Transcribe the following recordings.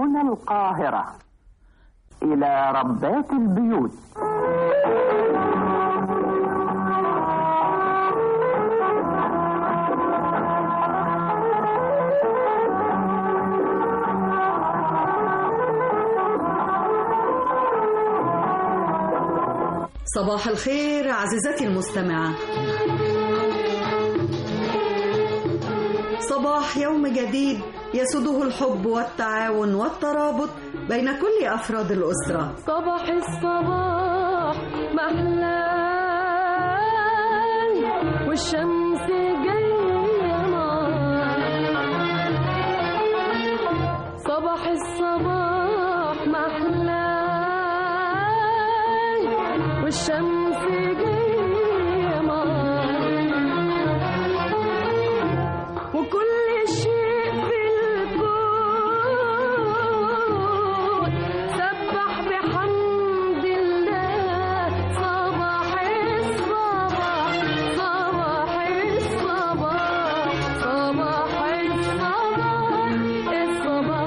هنا القاهرة إلى ربات البيوت صباح الخير عزيزتي المستمعة صباح يوم جديد يسوده الحب والتعاون والترابط بين كل أفراد الأسرة صباح الصباح محلى والشمس جاية صباح الصباح محلى والشمس جاية وكل شيء في الكون سبح بحمد الله صباح الصباح صباح الصباح صباح الصباح الصباح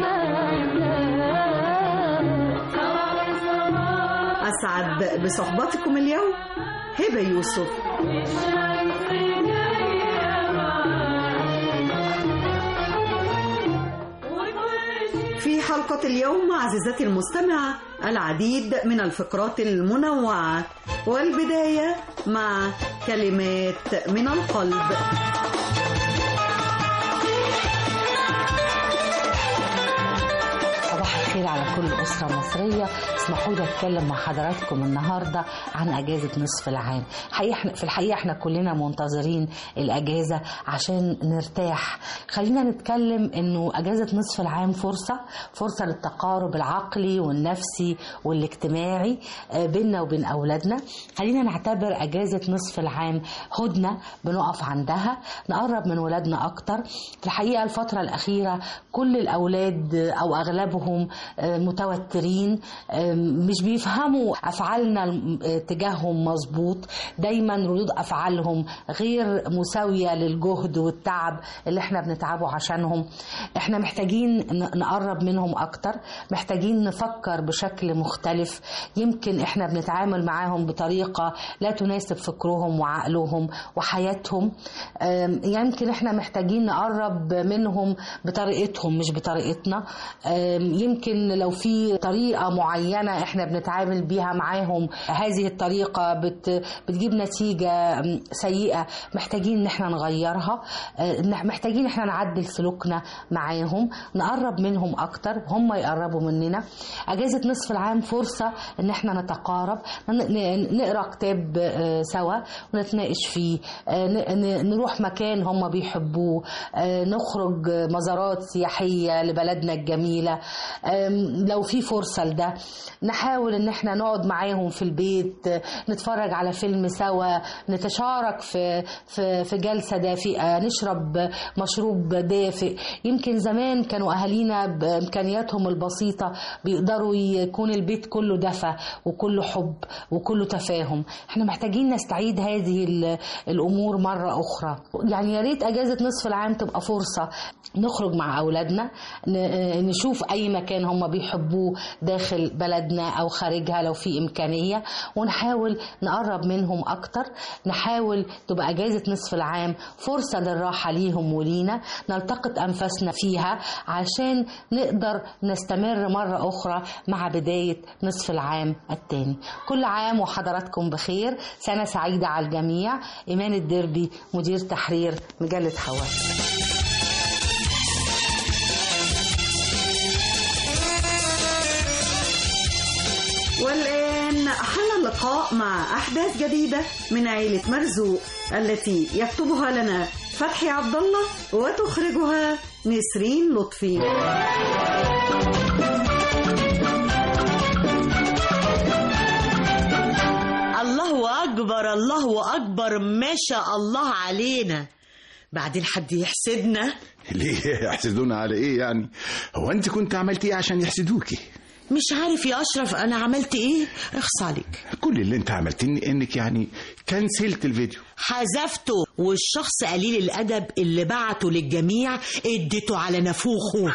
صباح الصباح أسعد بصحبتكم اليوم هبة يوسف الشمس جاية في حلقة اليوم عزيزتي المستمعة العديد من الفقرات المنوعة والبداية مع كلمات من القلب صباح الخير على كل أسرة مصرية اسمحوا لي أتكلم مع حضراتكم النهاردة عن أجازة نصف العام حقيقة إحنا- في الحقيقة احنا كلنا منتظرين الأجازة عشان نرتاح خلينا نتكلم إنه أجازة نصف العام فرصة فرصة للتقارب العقلي والنفسي والاجتماعي آه، بيننا وبين أولادنا خلينا نعتبر أجازة نصف العام هدنة بنقف عندها نقرب من ولادنا أكتر في الحقيقة الفترة الأخيرة كل الأولاد أو أغلبهم آه، متوترين آه، مش بيفهموا أفعالنا آه، تجاههم مظبوط دايما ردود أفعالهم غير مساوية للجهد والتعب اللي احنا بنتعبه عشانهم احنا محتاجين ن- نقرب منهم أكتر محتاجين نفكر بشكل مختلف يمكن احنا بنتعامل معاهم بطريقة لا تناسب فكرهم وعقلهم وحياتهم آم، يمكن احنا محتاجين نقرب منهم بطريقتهم مش بطريقتنا آم، يمكن لو في طريقة معينة احنا بنتعامل بيها معاهم هذه الطريقة بت بتجيب نتيجة آم، سيئة محتاجين ان احنا نغيرها آه، إن- محتاجين احنا نعدل سلوكنا معاهم نقرب منهم اكتر هم يقربوا مننا اجازة نصف العام فرصة ان احنا نتقارب ن- ن- نقرا كتاب آه، سوا ونتناقش فيه آه، ن- ن- نروح مكان هم بيحبوه آه، نخرج مزارات سياحية لبلدنا الجميلة آم، لو في فرصة لده نحاول ان احنا نقعد معاهم في البيت آه، نتفرج على فيلم سوا نتشارك في في في جلسة دافئة نشرب مشروب دافئ يمكن زمان كانوا اهالينا بامكانياتهم البسيطة بيقدروا يكون البيت كله دفى وكله حب وكله تفاهم احنا محتاجين نستعيد هذه ال- الامور مرة اخرى يعني يا ريت اجازة نصف العام تبقى فرصة نخرج مع اولادنا ن- نشوف اي مكان هم بيحبوه داخل بلدنا او خارجها لو في امكانية ونحاول نقرب منهم اكتر نحاول تبقى اجازة نصف العام فرصة للراحة ليهم ولينا نلتقط انفاسنا فيها عشان نقدر نستمر مرة اخرى مع بداية نصف العام الثاني كل عام وحضراتكم بخير سنة سعيدة على الجميع ايمان الدربي مدير تحرير مجلة حواس والآن حل اللقاء مع أحداث جديدة من عيلة مرزوق التي يكتبها لنا فتحي عبد الله وتخرجها نسرين لطفي الله أكبر الله أكبر ما شاء الله علينا بعدين حد يحسدنا ليه يحسدونا على ايه يعني هو انت كنت عملت ايه عشان يحسدوكي مش عارف يا اشرف انا عملت ايه اخص عليك كل اللي انت عملتني انك يعني كنسلت الفيديو حذفته والشخص قليل الادب اللي بعته للجميع اديته على نافوخه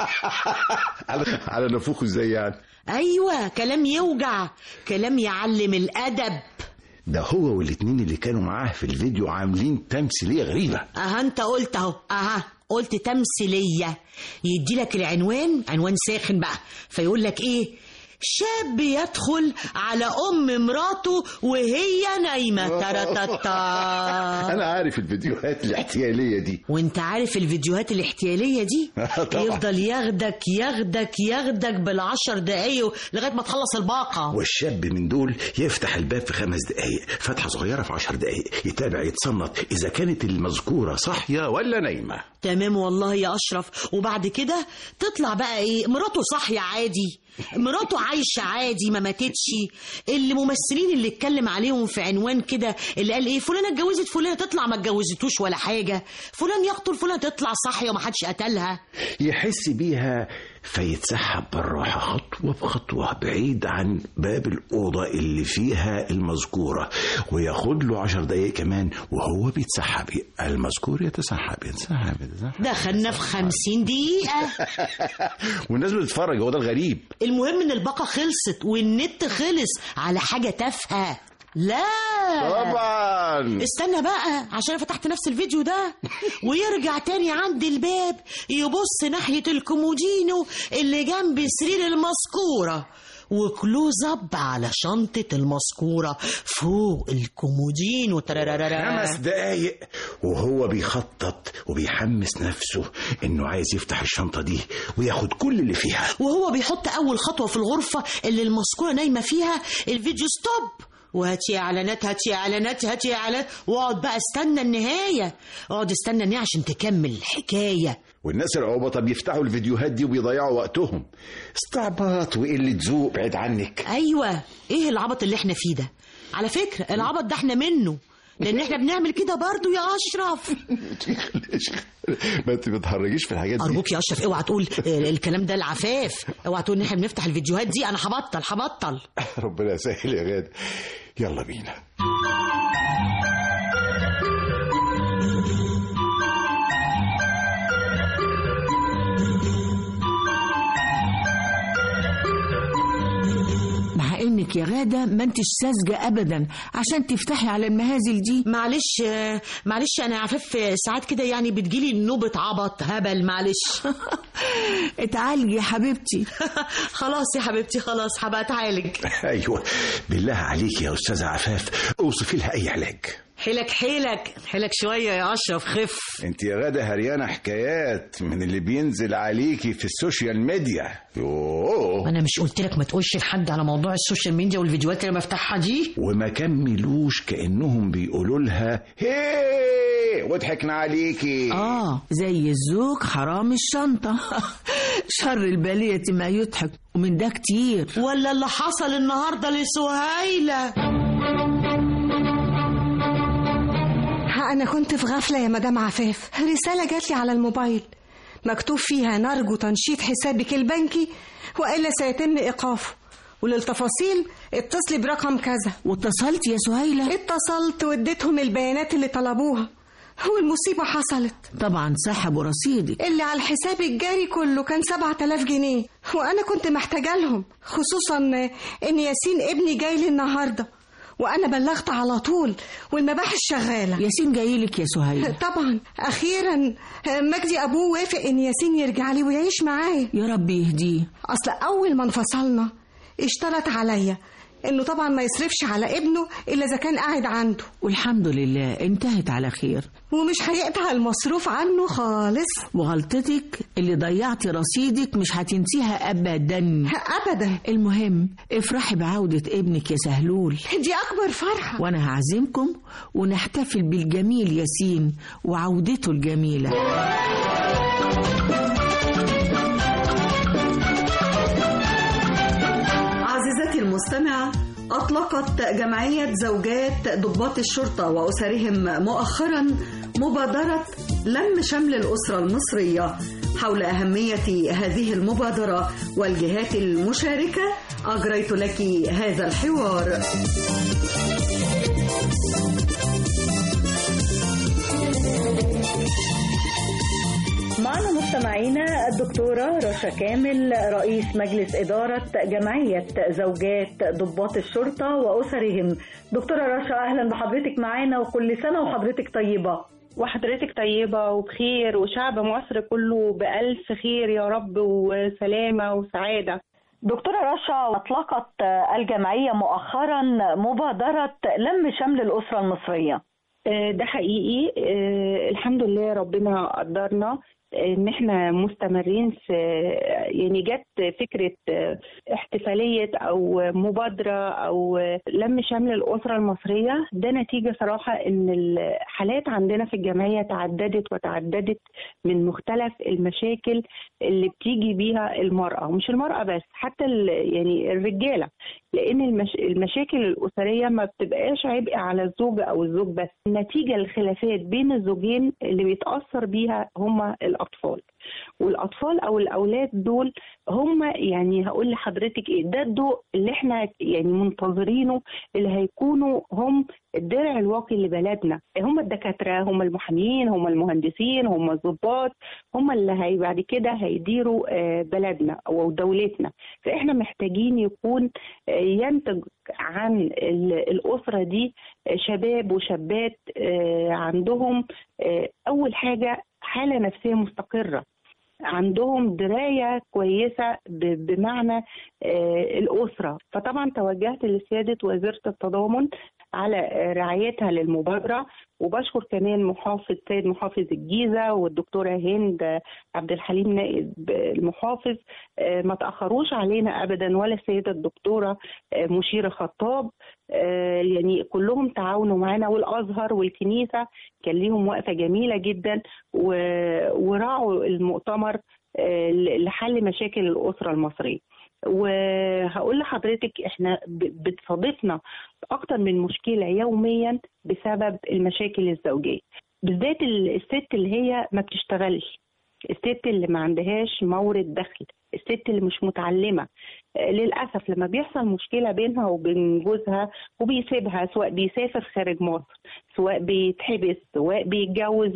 على على نفوخه ازاي يعني ايوه كلام يوجع كلام يعلم الادب ده هو والاتنين اللي كانوا معاه في الفيديو عاملين تمثيليه غريبه اها انت قلت اهو اها قلت تمثيليه يدي لك العنوان عنوان ساخن بقى فيقول لك ايه شاب يدخل على ام مراته وهي نايمه ترتتا انا عارف الفيديوهات الاحتياليه دي وانت عارف الفيديوهات الاحتياليه دي طبعا. يفضل ياخدك ياخدك ياخدك بالعشر دقايق لغايه ما تخلص الباقه والشاب من دول يفتح الباب في خمس دقايق فتحة صغيرة في عشر دقايق يتابع يتصنت إذا كانت المذكورة صاحية ولا نايمة تمام والله يا اشرف وبعد كده تطلع بقى ايه مراته صاحيه عادي مراته عايشه عادي ما ماتتش الممثلين اللي اتكلم عليهم في عنوان كده اللي قال ايه فلانه اتجوزت فلانه تطلع ما اتجوزتوش ولا حاجه فلان يقتل فلانه تطلع صاحيه وما حدش قتلها يحس بيها فيتسحب بالراحة خطوة بخطوة بعيد عن باب الأوضة اللي فيها المذكورة وياخد له عشر دقايق كمان وهو بيتسحب المذكور يتسحب يتسحب يتسحب دخلنا في خمسين دقيقه والناس بتتفرج هو ده الغريب المهم ان الباقه خلصت والنت خلص على حاجه تافهه لا طبعا استنى بقى عشان أنا فتحت نفس الفيديو ده ويرجع تاني عند الباب يبص ناحية الكومودينو اللي جنب سرير المذكورة وكلوز اب على شنطة المذكورة فوق الكومودينو ترارارارا. خمس دقايق وهو بيخطط وبيحمس نفسه انه عايز يفتح الشنطة دي وياخد كل اللي فيها وهو بيحط أول خطوة في الغرفة اللي المذكورة نايمة فيها الفيديو ستوب وهاتي اعلانات هاتي اعلانات هاتي اعلانات واقعد بقى استنى النهايه اقعد استنى النهايه عشان تكمل الحكايه والناس العبطة بيفتحوا الفيديوهات دي وبيضيعوا وقتهم استعباط وقلة ذوق بعيد عنك ايوه ايه العبط اللي احنا فيه ده على فكره العبط ده احنا منه لان احنا بنعمل كده برضو يا اشرف ما انت بتهرجيش في الحاجات دي ارجوك يا اشرف اوعى تقول آه، الكلام ده العفاف اوعى تقول ان احنا بنفتح الفيديوهات دي انا هبطل هبطل ربنا يسهل يا غاد يلا بينا مع انك يا غاده ما انتش ساذجه ابدا عشان تفتحي على المهازل دي معلش آه، معلش انا عفاف آه، ساعات كده يعني بتجيلي نوبه عبط هبل معلش اتعالجي يا حبيبتي خلاص يا حبيبتي خلاص هبقى اتعالج ايوه بالله عليك يا استاذه عفاف اوصفي لها اي علاج حيلك حيلك حيلك شويه يا اشرف خف انت يا غاده هريانه حكايات من اللي بينزل عليكي في السوشيال ميديا يوه انا مش قلت لك ما تقولش لحد على موضوع السوشيال ميديا والفيديوهات اللي بفتحها دي وما كملوش كانهم بيقولوا لها هي وضحكنا عليكي اه زي الزوج حرام الشنطه شر البليه ما يضحك ومن ده كتير ولا اللي حصل النهارده لسهيله ها أنا كنت في غفلة يا مدام عفاف رسالة جات لي على الموبايل مكتوب فيها نرجو تنشيط حسابك البنكي وإلا سيتم إيقافه وللتفاصيل اتصلي برقم كذا واتصلت يا سهيله اتصلت واديتهم البيانات اللي طلبوها والمصيبة حصلت طبعا سحبوا رصيدك اللي على الحساب الجاري كله كان 7000 جنيه وأنا كنت محتاجة لهم خصوصا إن ياسين ابني جاي لي النهاردة وأنا بلغت على طول والمباحث شغالة ياسين جايلك يا سهيله طبعا اخيرا مجدي ابوه وافق ان ياسين يرجع لي ويعيش معايا يا رب يهديه اصل اول ما انفصلنا اشترط عليا انه طبعا ما يصرفش على ابنه الا اذا كان قاعد عنده والحمد لله انتهت على خير ومش هيقطع المصروف عنه خالص وغلطتك اللي ضيعتي رصيدك مش هتنسيها ابدا ابدا المهم افرحي بعودة ابنك يا سهلول دي اكبر فرحه وانا هعزمكم ونحتفل بالجميل ياسين وعودته الجميلة عزيزتي المستمعة أطلقت جمعية زوجات ضباط الشرطة وأسرهم مؤخرا مبادرة لم شمل الأسرة المصرية حول أهمية هذه المبادرة والجهات المشاركة أجريت لك هذا الحوار معنا مستمعينا الدكتورة رشا كامل رئيس مجلس إدارة جمعية زوجات ضباط الشرطة وأسرهم دكتورة رشا أهلا بحضرتك معانا وكل سنة وحضرتك طيبة وحضرتك طيبة وبخير وشعب مصر كله بألف خير يا رب وسلامة وسعادة دكتورة رشا أطلقت الجمعية مؤخرا مبادرة لم شمل الأسرة المصرية آه، ده حقيقي آه، الحمد لله ربنا قدرنا ان احنا مستمرين في يعني جت فكره احتفاليه او مبادره او لم شمل الاسره المصريه ده نتيجه صراحه ان الحالات عندنا في الجمعيه تعددت وتعددت من مختلف المشاكل اللي بتيجي بيها المراه ومش المراه بس حتى ال- يعني الرجاله لان المش... المشاكل الاسريه ما بتبقاش عبء على الزوجه او الزوج بس نتيجه الخلافات بين الزوجين اللي بيتاثر بيها هما الاطفال والاطفال او الاولاد دول هم يعني هقول لحضرتك ايه ده الضوء اللي احنا يعني منتظرينه اللي هيكونوا هم الدرع الواقي لبلدنا هم الدكاتره هم المحامين هم المهندسين هم الضباط هم اللي هي بعد كده هيديروا آه، بلدنا او دولتنا فاحنا محتاجين يكون آه، ينتج عن ال- الاسره دي آه، شباب وشابات آه، عندهم آه، اول حاجه حاله نفسيه مستقره عندهم درايه كويسه ب- بمعنى آه، الاسره فطبعا توجهت لسياده وزيره التضامن على آه، رعايتها للمبادره وبشكر كمان محافظ سيد محافظ الجيزه والدكتوره هند عبد الحليم نائب المحافظ آه، ما تاخروش علينا ابدا ولا السيده الدكتوره آه، مشيره خطاب آه، يعني كلهم تعاونوا معانا والازهر والكنيسه كان ليهم وقفه جميله جدا و- وراعوا المؤتمر آه، لحل مشاكل الاسره المصريه وهقول لحضرتك احنا ب- بتصادفنا اكتر من مشكله يوميا بسبب المشاكل الزوجيه بالذات ال- الست اللي هي ما بتشتغلش الست اللي ما عندهاش مورد دخل الست اللي مش متعلمة آه، للأسف لما بيحصل مشكلة بينها وبين جوزها وبيسيبها سواء بيسافر خارج مصر سواء بيتحبس سواء بيتجوز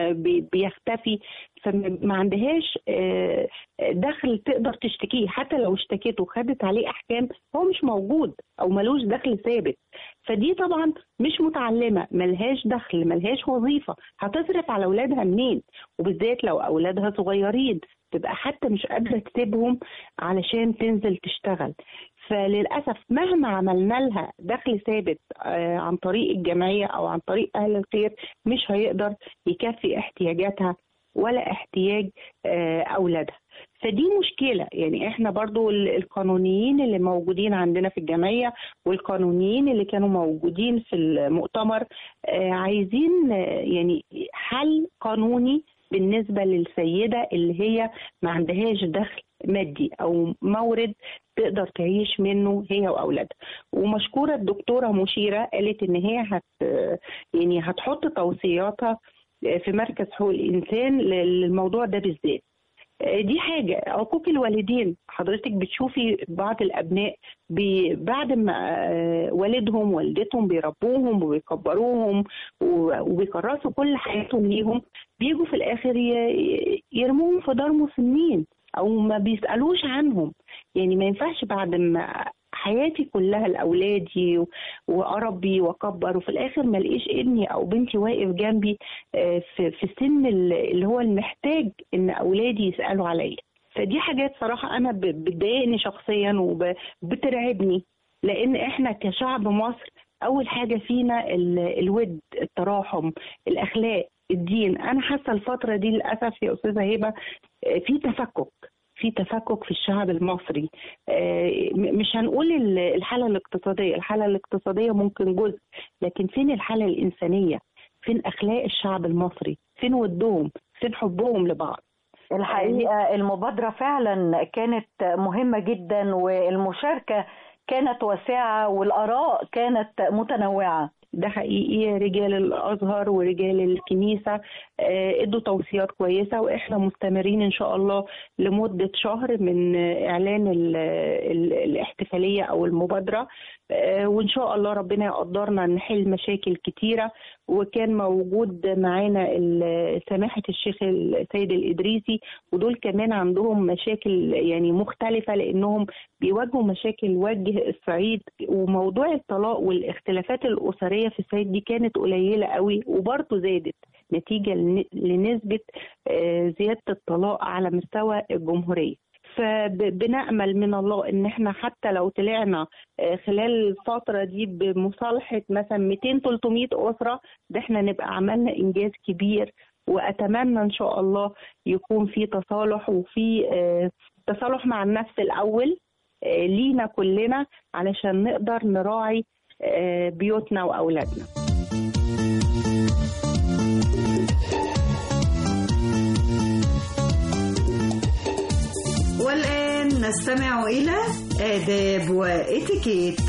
وبيختفي فما عندهاش آه، دخل تقدر تشتكيه حتى لو اشتكيته وخدت عليه احكام هو مش موجود او ملوش دخل ثابت فدي طبعا مش متعلمه ملهاش دخل ملهاش وظيفه هتصرف على اولادها منين وبالذات لو اولادها صغيرين تبقى حتى مش قادره تسيبهم علشان تنزل تشتغل فللاسف مهما عملنا لها دخل ثابت آه، عن طريق الجمعيه او عن طريق اهل الخير مش هيقدر يكفي احتياجاتها ولا احتياج آه، اولادها فدي مشكله يعني احنا برضو ال- القانونيين اللي موجودين عندنا في الجمعيه والقانونيين اللي كانوا موجودين في المؤتمر آه، عايزين آه، يعني حل قانوني بالنسبه للسيده اللي هي ما عندهاش دخل مادي او مورد تقدر تعيش منه هي واولادها ومشكوره الدكتوره مشيره قالت ان هي هت يعني هتحط توصياتها في مركز حقوق الانسان للموضوع ده بالذات دي حاجة عقوق الوالدين حضرتك بتشوفي بعض الأبناء بي بعد ما آه، والدهم والدتهم بيربوهم وبيكبروهم و- وبيكرسوا كل حياتهم ليهم بيجوا في الآخر ي- يرموهم في دار مسنين أو ما بيسألوش عنهم يعني ما ينفعش بعد ما حياتي كلها لاولادي و- واربي واكبر وفي الاخر ما الاقيش ابني او بنتي واقف جنبي آه، في في السن اللي هو المحتاج ان اولادي يسالوا عليا فدي حاجات صراحه انا ب- بتضايقني شخصيا وبترعبني لان احنا كشعب مصر اول حاجه فينا ال- الود التراحم الاخلاق الدين انا حاسه الفتره دي للاسف يا استاذه هبه آه، في تفكك في تفكك في الشعب المصري آه، م- مش هنقول ال- الحالة الاقتصادية الحالة الاقتصادية ممكن جزء لكن فين الحالة الإنسانية فين أخلاق الشعب المصري فين ودهم فين حبهم لبعض الحقيقة المبادرة فعلا كانت مهمة جدا والمشاركة كانت واسعة والآراء كانت متنوعة ده حقيقي رجال الازهر ورجال الكنيسه آه، ادوا توصيات كويسه واحنا مستمرين ان شاء الله لمده شهر من آه، اعلان ال- ال- الاحتفاليه او المبادره آه، وان شاء الله ربنا يقدرنا نحل مشاكل كتيره وكان موجود معانا ال- سماحه الشيخ السيد الادريسي ودول كمان عندهم مشاكل يعني مختلفه لانهم بيواجهوا مشاكل وجه الصعيد وموضوع الطلاق والاختلافات الاسريه في الصعيد دي كانت قليله قوي وبرضه زادت نتيجه لن- لنسبه آه، زياده الطلاق على مستوى الجمهوريه فبنأمل من الله ان احنا حتى لو طلعنا آه، خلال الفترة دي بمصالحة مثلا 200 300 أسرة ده احنا نبقى عملنا إنجاز كبير وأتمنى إن شاء الله يكون في تصالح وفي آه، تصالح مع النفس الأول آه، لينا كلنا علشان نقدر نراعي آه، بيوتنا وأولادنا والآن نستمع إلى آداب وإتيكيت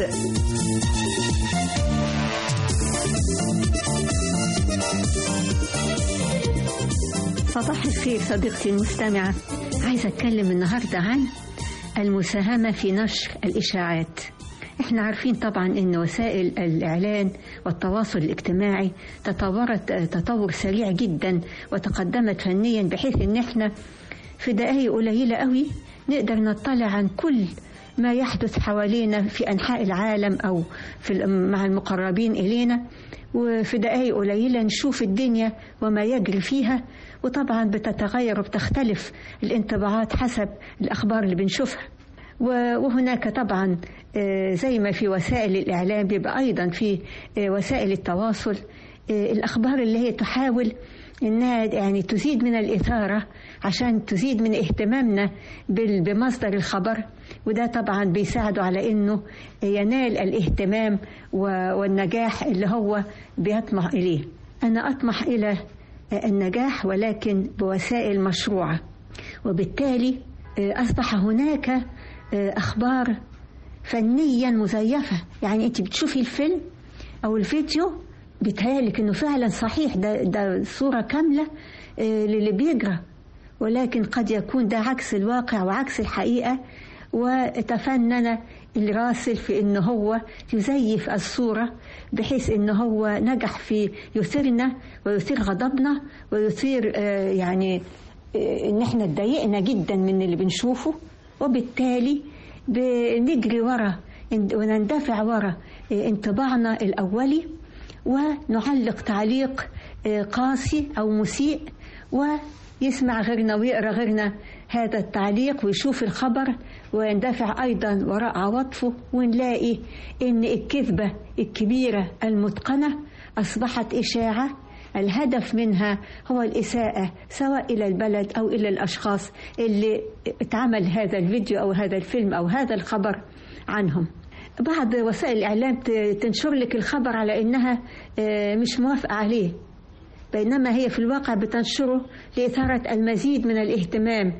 صباح الخير صديقتي المستمعة عايزة أتكلم النهاردة عن المساهمة في نشر الإشاعات احنا عارفين طبعا ان وسائل الاعلان والتواصل الاجتماعي تطورت تطور سريع جدا وتقدمت فنيا بحيث ان احنا في دقائق قليلة قوي نقدر نطلع عن كل ما يحدث حوالينا في أنحاء العالم أو في الم- مع المقربين إلينا وفي دقائق قليلة نشوف الدنيا وما يجري فيها وطبعا بتتغير وبتختلف الانطباعات حسب الأخبار اللي بنشوفها و- وهناك طبعا آه، زي ما في وسائل الإعلام بيبقى أيضا في آه، وسائل التواصل آه، الأخبار اللي هي تحاول إنها يعني تزيد من الإثارة عشان تزيد من اهتمامنا بال- بمصدر الخبر وده طبعا بيساعده على إنه ينال الاهتمام و- والنجاح اللي هو بيطمح إليه أنا أطمح إلى النجاح ولكن بوسائل مشروعة وبالتالي آه، أصبح هناك آه، أخبار فنيا مزيفة يعني أنت بتشوفي الفيلم أو الفيديو بيتهيألك إنه فعلا صحيح ده, ده صورة كاملة آه، للي بيجرى ولكن قد يكون ده عكس الواقع وعكس الحقيقة وتفنن الراسل في إنه هو يزيف الصورة بحيث إنه هو نجح في يثيرنا ويثير غضبنا ويثير آه، يعني آه، إن إحنا اتضايقنا جدا من اللي بنشوفه وبالتالي بنجري ورا ونندفع ورا آه، انطباعنا الأولي ونعلق تعليق آه، قاسي أو مسيء ويسمع غيرنا ويقرأ غيرنا هذا التعليق ويشوف الخبر ويندفع أيضا وراء عواطفه ونلاقي إن الكذبة الكبيرة المتقنة أصبحت إشاعة الهدف منها هو الإساءة سواء إلى البلد أو إلى الأشخاص اللي اتعمل هذا الفيديو أو هذا الفيلم أو هذا الخبر عنهم بعض وسائل الإعلام ت- تنشر لك الخبر على إنها آه، مش موافقة عليه بينما هي في الواقع بتنشره لإثارة المزيد من الاهتمام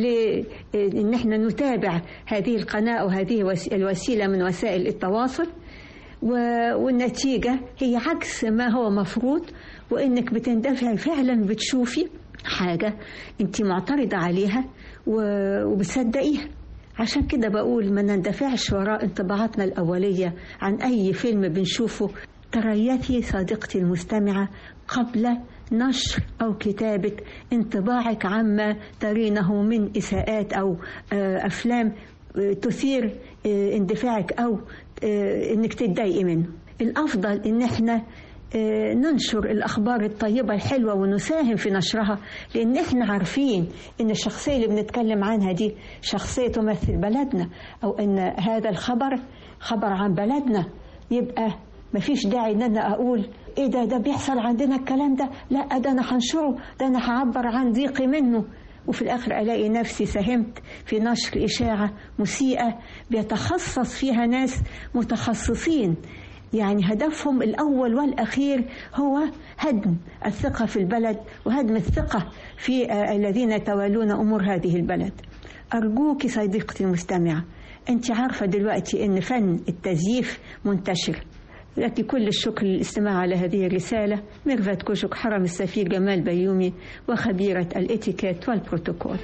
لأن احنا نتابع هذه القناة أو هذه وس- الوسيلة من وسائل التواصل و- والنتيجة هي عكس ما هو مفروض وإنك بتندفعي فعلا بتشوفي حاجة أنت معترضة عليها و- وبتصدقيها عشان كده بقول ما نندفعش وراء انطباعاتنا الأولية عن أي فيلم بنشوفه تريثي صديقتي المستمعة قبل نشر أو كتابة انطباعك عما ترينه من إساءات أو آه، أفلام آه، تثير آه، اندفاعك أو آه، إنك تتضايقي منه الأفضل إن إحنا آه، ننشر الأخبار الطيبة الحلوة ونساهم في نشرها لأن إحنا عارفين إن الشخصية اللي بنتكلم عنها دي شخصية تمثل بلدنا أو إن هذا الخبر خبر عن بلدنا يبقى مفيش داعي إن أنا أقول إيه ده ده بيحصل عندنا الكلام ده لا ده أنا هنشره ده أنا هعبر عن ضيقي منه وفي الآخر ألاقي نفسي ساهمت في نشر إشاعة مسيئة بيتخصص فيها ناس متخصصين يعني هدفهم الأول والأخير هو هدم الثقة في البلد وهدم الثقة في آه، الذين يتولون أمور هذه البلد أرجوك صديقتي المستمعة أنت عارفة دلوقتي أن فن التزييف منتشر لك كل الشكر للاستماع على هذه الرسالة ميرفت كوشك حرم السفير جمال بيومي وخبيرة الاتيكيت والبروتوكول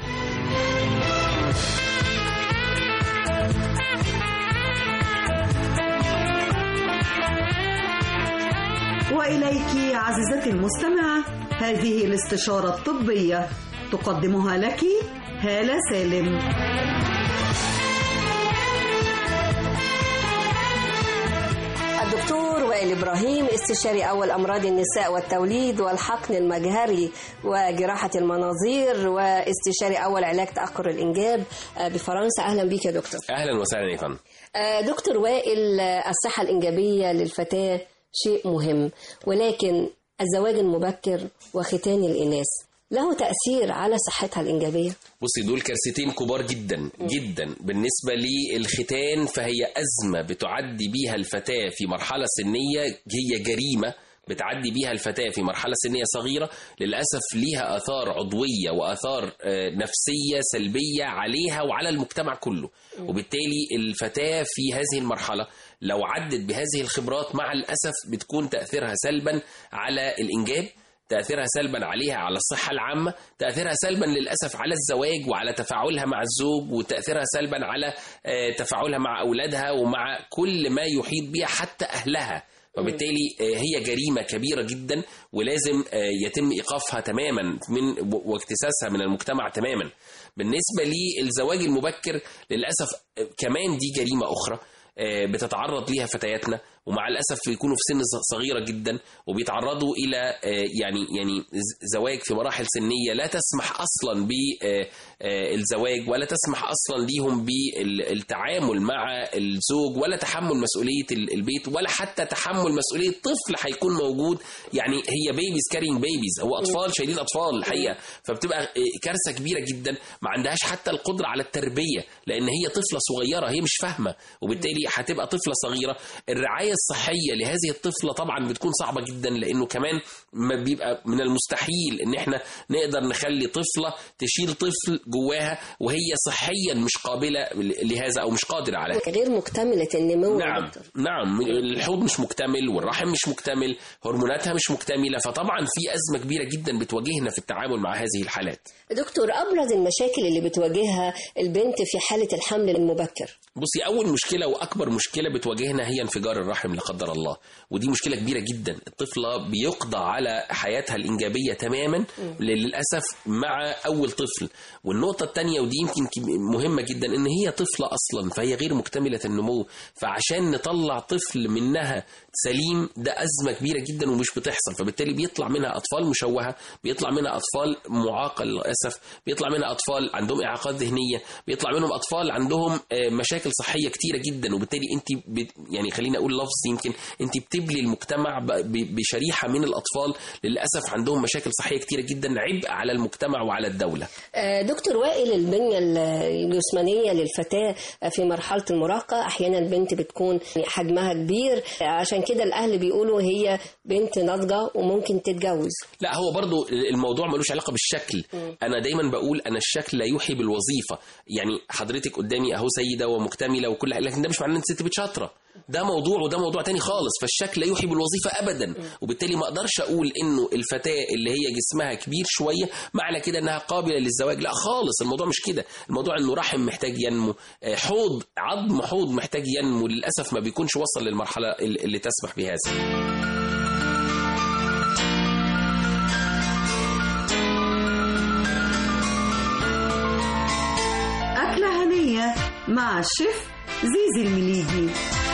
وإليك عزيزتي المستمعة هذه الاستشارة الطبية تقدمها لك هالة سالم الدكتور وائل إبراهيم استشاري أول أمراض النساء والتوليد والحقن المجهري وجراحة المناظير واستشاري أول علاج تأخر الإنجاب آه، بفرنسا أهلا بك يا دكتور اهلا وسهلا يا فندم آه، دكتور وائل آه، الصحة الإنجابية للفتاة شيء مهم ولكن الزواج المبكر وختان الإناث له تأثير على صحتها الإنجابية بصي دول كارثتين كبار جدا جدا بالنسبه للختان فهي ازمه بتعدي بيها الفتاه في مرحله سنيه هي جريمه بتعدي بيها الفتاة في مرحلة سنية صغيرة للأسف ليها آثار عضوية وآثار آه، نفسية سلبية عليها وعلى المجتمع كله وبالتالي الفتاة في هذه المرحلة لو عدت بهذه الخبرات مع الأسف بتكون تأثيرها سلبا على الإنجاب تأثيرها سلبا عليها على الصحة العامة تأثيرها سلبا للأسف على الزواج وعلى تفاعلها مع الزوج وتأثيرها سلبا على آه، تفاعلها مع أولادها ومع كل ما يحيط بها حتى أهلها وبالتالي آه، هي جريمة كبيرة جدا ولازم آه، يتم إيقافها تماما من و- واجتثاثها من المجتمع تماما بالنسبة للزواج المبكر للأسف آه، كمان دي جريمة أخرى آه، بتتعرض ليها فتياتنا ومع الاسف بيكونوا في سن ص- صغيره جدا وبيتعرضوا الى آه، يعني يعني ز- زواج في مراحل سنيه لا تسمح اصلا بالزواج ولا تسمح اصلا ليهم بالتعامل مع الزوج ولا تحمل مسؤوليه ال- البيت ولا حتى تحمل مسؤوليه طفل هيكون موجود يعني هي بيبيز كارينج بيبيز هو اطفال شايلين اطفال الحقيقه فبتبقى آه، كارثه كبيره جدا ما عندهاش حتى القدره على التربيه لان هي طفله صغيره هي مش فاهمه وبالتالي هتبقى طفله صغيره الرعايه الصحيه لهذه الطفله طبعا بتكون صعبه جدا لانه كمان ما بيبقى من المستحيل ان احنا نقدر نخلي طفله تشيل طفل جواها وهي صحيا مش قابله لهذا او مش قادره على هذا غير مكتملة النمو يا نعم نعم الحوض مش مكتمل والرحم مش مكتمل هرموناتها مش مكتمله فطبعا في ازمه كبيره جدا بتواجهنا في التعامل مع هذه الحالات دكتور أبرز المشاكل اللي بتواجهها البنت في حالة الحمل المبكر بصي اول مشكله واكبر مشكله بتواجهنا هي انفجار الرحم لا قدر الله ودي مشكله كبيره جدا الطفله بيقضى على حياتها الانجابيه تماما للاسف مع اول طفل والنقطه الثانيه ودي يمكن كب- مهمه جدا ان هي طفله اصلا فهي غير مكتمله النمو فعشان نطلع طفل منها سليم ده ازمه كبيره جدا ومش بتحصل فبالتالي بيطلع منها اطفال مشوهه بيطلع منها اطفال معاقه للاسف بيطلع منها اطفال عندهم اعاقات ذهنيه بيطلع منهم اطفال عندهم آه، مشاكل صحيه كتيره جدا وبالتالي انت بت يعني خليني اقول لفظ يمكن انت بتبلي المجتمع ب- ب- بشريحه من الاطفال للاسف عندهم مشاكل صحيه كتيره جدا عبء على المجتمع وعلى الدوله آه، دكتور وائل البنية الجسمانية للفتاة في مرحلة المراهقة أحيانا البنت بتكون حجمها كبير عشان كده الأهل بيقولوا هي بنت ناضجة وممكن تتجوز لا هو برضو الموضوع ملوش علاقه بالشكل انا دايما بقول انا الشكل لا يوحي بالوظيفه يعني حضرتك قدامي اهو سيده ومكتمله وكل حاجه لكن ده مش معناه ان الست بتشاطره ده موضوع وده موضوع تاني خالص فالشكل لا يوحي بالوظيفه ابدا وبالتالي ما اقدرش اقول انه الفتاه اللي هي جسمها كبير شويه معنى كده انها قابله للزواج لا خالص الموضوع مش كده الموضوع انه رحم محتاج ينمو آه، حوض عظم حوض محتاج ينمو للاسف ما بيكونش وصل للمرحله اللي اللي تسمح بهذا أكلة هنية مع الشيف زيزي المليجي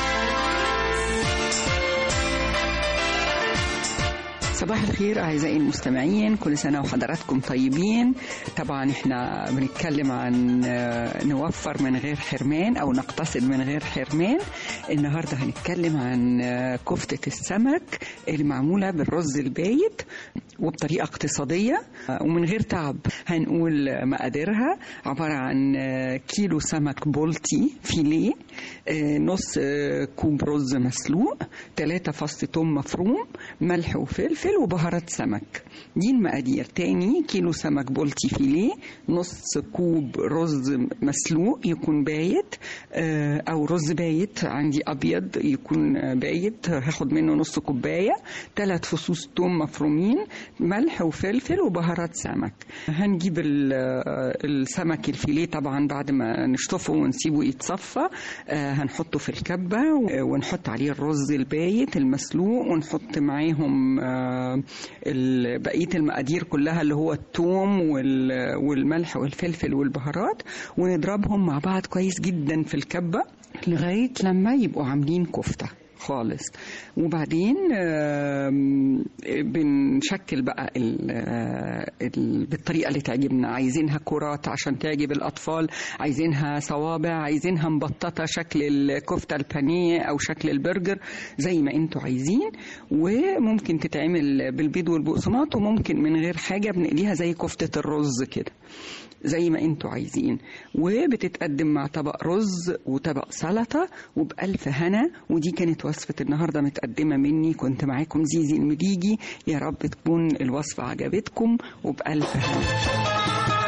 صباح الخير أعزائي المستمعين كل سنة وحضراتكم طيبين طبعا احنا بنتكلم عن آه، نوفر من غير حرمان أو نقتصد من غير حرمان النهاردة هنتكلم عن آه، كفتة السمك اللي معمولة بالرز البايت وبطريقة اقتصادية آه، ومن غير تعب هنقول مقاديرها عبارة عن آه، كيلو سمك بولتي فيليه آه، نص آه، كوب رز مسلوق ثلاثة فص توم مفروم ملح وفلفل وبهارات سمك دي المقادير تاني كيلو سمك بولتي فيليه نص كوب رز مسلوق يكون بايت آه، او رز بايت عندي ابيض يكون آه، بايت هاخد منه نص كوبايه ثلاث فصوص توم مفرومين ملح وفلفل وبهارات سمك هنجيب ال- آه، السمك الفيليه طبعا بعد ما نشطفه ونسيبه يتصفى آه، هنحطه في الكبه و- ونحط عليه الرز البايت المسلوق ونحط معاهم آه، ال- بقيه المقادير كلها اللي هو الثوم وال- والملح والفلفل والبهارات ونضربهم مع بعض كويس جدا في الكبه لغايه لما يبقوا عاملين كفته خالص وبعدين آم، بنشكل بقى ال ال بالطريقه اللي تعجبنا عايزينها كرات عشان تعجب الاطفال عايزينها صوابع عايزينها مبططه شكل الكفته البانيه او شكل البرجر زي ما انتوا عايزين وممكن تتعمل بالبيض والبقسماط وممكن من غير حاجه بنقليها زي كفته الرز كده زي ما انتوا عايزين وبتتقدم مع طبق رز وطبق سلطة وبألف هنا ودي كانت وصفة النهاردة متقدمة مني كنت معاكم زيزي المليجي يا رب تكون الوصفة عجبتكم وبألف هنا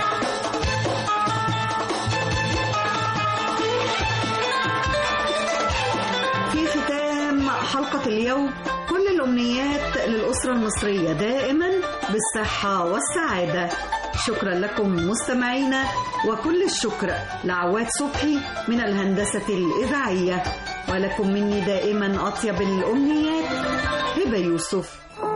في ختام حلقة اليوم كل الأمنيات للأسرة المصرية دائما بالصحة والسعادة شكرا لكم مستمعينا وكل الشكر لعواد صبحي من الهندسة الإذاعية ولكم مني دائما أطيب الأمنيات هبة يوسف